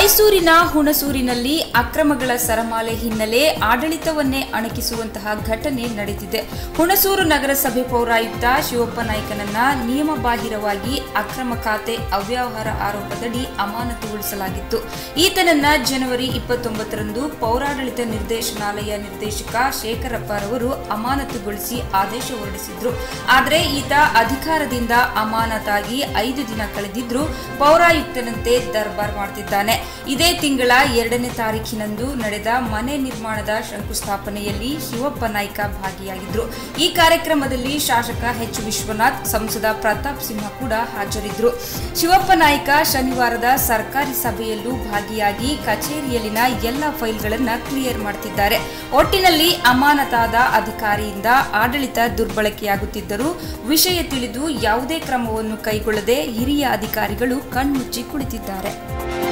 ಮೈಸೂರಿನ ಹುಣಸೂರಿನಲ್ಲಿ ಅಕ್ರಮಗಳ ಸರಮಾಲೆ ಹಿನ್ನೆಲೆ ಆಡಳಿತವನ್ನೇ ಅಣಕಿಸುವಂತಹ ಘಟನೆ ನಡೆದಿದೆ ಹುಣಸೂರು ನಗರಸಭೆ ಪೌರಾಯುಕ್ತ ಶಿವಪ್ಪ ನಾಯ್ಕನನ್ನ ನಿಯಮಬಾಹಿರವಾಗಿ ಅಕ್ರಮ ಖಾತೆ ಅವ್ಯವಹಾರ ಆರೋಪದಡಿ ಅಮಾನತುಗೊಳಿಸಲಾಗಿತ್ತು ಈತನನ್ನ ಜನವರಿ ಇಪ್ಪತ್ತೊಂಬತ್ತರಂದು ಪೌರಾಡಳಿತ ನಿರ್ದೇಶನಾಲಯ ನಿರ್ದೇಶಕ ಶೇಖರಪ್ಪರವರು ಅಮಾನತುಗೊಳಿಸಿ ಆದೇಶ ಹೊರಡಿಸಿದ್ರು ಆದರೆ ಈತ ಅಧಿಕಾರದಿಂದ ಅಮಾನತಾಗಿ ಐದು ದಿನ ಕಳೆದಿದ್ರು ಪೌರಾಯುಕ್ತನಂತೆ ದರ್ಬಾರ್ ಮಾಡ್ತಿದ್ದಾನೆ ಇದೇ ತಿಂಗಳ ಎರಡನೇ ತಾರೀಖಿನಂದು ನಡೆದ ಮನೆ ನಿರ್ಮಾಣದ ಶಂಕುಸ್ಥಾಪನೆಯಲ್ಲಿ ಶಿವಪ್ಪ ನಾಯ್ಕ ಭಾಗಿಯಾಗಿದ್ರು ಈ ಕಾರ್ಯಕ್ರಮದಲ್ಲಿ ಶಾಸಕ ಎಚ್ ವಿಶ್ವನಾಥ್ ಸಂಸದ ಪ್ರತಾಪ್ ಸಿಂಹ ಕೂಡ ಹಾಜರಿದ್ರು ಶಿವಪ್ಪ ನಾಯ್ಕ ಶನಿವಾರದ ಸರ್ಕಾರಿ ಸಭೆಯಲ್ಲೂ ಭಾಗಿಯಾಗಿ ಕಚೇರಿಯಲ್ಲಿನ ಎಲ್ಲ ಫೈಲ್ಗಳನ್ನ ಕ್ಲಿಯರ್ ಮಾಡ್ತಿದ್ದಾರೆ ಒಟ್ಟಿನಲ್ಲಿ ಅಮಾನತಾದ ಅಧಿಕಾರಿಯಿಂದ ಆಡಳಿತ ದುರ್ಬಳಕೆಯಾಗುತ್ತಿದ್ದರೂ ವಿಷಯ ತಿಳಿದು ಯಾವುದೇ ಕ್ರಮವನ್ನು ಕೈಗೊಳ್ಳದೆ ಹಿರಿಯ ಅಧಿಕಾರಿಗಳು ಕಣ್ಮುಚ್ಚಿ ಕುಳಿತಿದ್ದಾರೆ